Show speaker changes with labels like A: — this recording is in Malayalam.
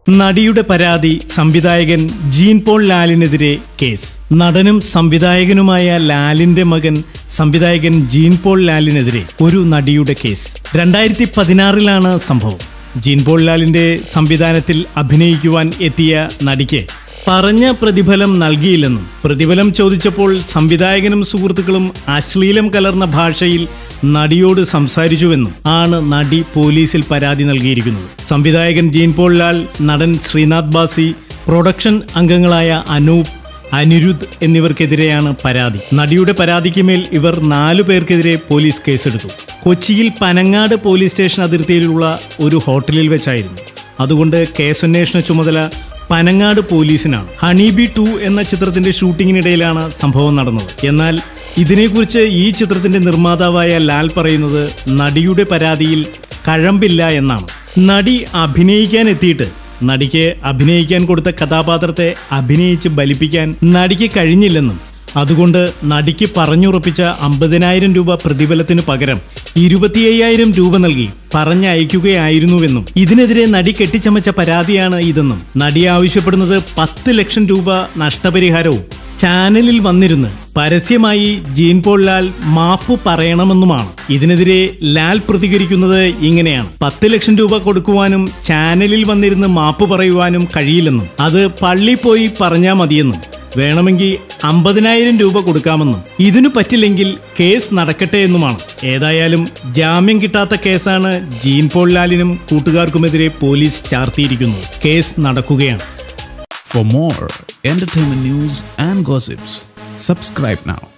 A: നടിയുടെ പരാതി സംവിധായകൻ ജീൻ പോൾ ലാലിനെതിരെ കേസ് നടനും സംവിധായകനുമായ ലാലിന്റെ മകൻ സംവിധായകൻ ജീൻ പോൾ ലാലിനെതിരെ ഒരു നടിയുടെ കേസ് രണ്ടായിരത്തി പതിനാറിലാണ് സംഭവം ജീൻ പോൾ ലാലിന്റെ സംവിധാനത്തിൽ അഭിനയിക്കുവാൻ എത്തിയ നടിക്ക് പറഞ്ഞ പ്രതിഫലം നൽകിയില്ലെന്നും പ്രതിഫലം ചോദിച്ചപ്പോൾ സംവിധായകനും സുഹൃത്തുക്കളും അശ്ലീലം കലർന്ന ഭാഷയിൽ നടിയോട് സംസാരിച്ചുവെന്നും ആണ് നടി പോലീസിൽ പരാതി നൽകിയിരിക്കുന്നത് സംവിധായകൻ ജീൻ പോൾ ലാൽ നടൻ ശ്രീനാഥ് ബാസി പ്രൊഡക്ഷൻ അംഗങ്ങളായ അനൂപ് അനിരുദ്ധ് എന്നിവർക്കെതിരെയാണ് പരാതി നടിയുടെ പരാതിക്ക് മേൽ ഇവർ നാലു പേർക്കെതിരെ പോലീസ് കേസെടുത്തു കൊച്ചിയിൽ പനങ്ങാട് പോലീസ് സ്റ്റേഷൻ അതിർത്തിയിലുള്ള ഒരു ഹോട്ടലിൽ വെച്ചായിരുന്നു അതുകൊണ്ട് കേസന്വേഷണ ചുമതല പനങ്ങാട് പോലീസിനാണ് ഹണീബി ടു എന്ന ചിത്രത്തിന്റെ ഷൂട്ടിങ്ങിനിടയിലാണ് സംഭവം നടന്നത് എന്നാൽ ഇതിനെക്കുറിച്ച് ഈ ചിത്രത്തിന്റെ നിർമ്മാതാവായ ലാൽ പറയുന്നത് നടിയുടെ പരാതിയിൽ കഴമ്പില്ല എന്നാണ് നടി അഭിനയിക്കാൻ എത്തിയിട്ട് നടിക്ക് അഭിനയിക്കാൻ കൊടുത്ത കഥാപാത്രത്തെ അഭിനയിച്ച് ബലിപ്പിക്കാൻ നടിക്ക് കഴിഞ്ഞില്ലെന്നും അതുകൊണ്ട് നടിക്ക് പറഞ്ഞുറപ്പിച്ച അമ്പതിനായിരം രൂപ പ്രതിഫലത്തിന് പകരം ഇരുപത്തി അയ്യായിരം രൂപ നൽകി പറഞ്ഞയക്കുകയായിരുന്നുവെന്നും ഇതിനെതിരെ നടി കെട്ടിച്ചമച്ച പരാതിയാണ് ഇതെന്നും നടി ആവശ്യപ്പെടുന്നത് പത്ത് ലക്ഷം രൂപ നഷ്ടപരിഹാരവും ചാനലിൽ വന്നിരുന്ന് പരസ്യമായി ജീൻ പോൾ ലാൽ മാപ്പ് പറയണമെന്നുമാണ് ഇതിനെതിരെ ലാൽ പ്രതികരിക്കുന്നത് ഇങ്ങനെയാണ് പത്ത് ലക്ഷം രൂപ കൊടുക്കുവാനും ചാനലിൽ വന്നിരുന്ന് മാപ്പ് പറയുവാനും കഴിയില്ലെന്നും അത് പള്ളി പോയി പറഞ്ഞാൽ മതിയെന്നും വേണമെങ്കിൽ അമ്പതിനായിരം രൂപ കൊടുക്കാമെന്നും ഇതിനു പറ്റില്ലെങ്കിൽ കേസ് നടക്കട്ടെ എന്നുമാണ് ഏതായാലും ജാമ്യം കിട്ടാത്ത കേസാണ് ജീൻ പോൾ ലാലിനും കൂട്ടുകാർക്കുമെതിരെ പോലീസ് ചാർത്തിയിരിക്കുന്നത് കേസ് നടക്കുകയാണ്
B: For more entertainment news and gossips, subscribe now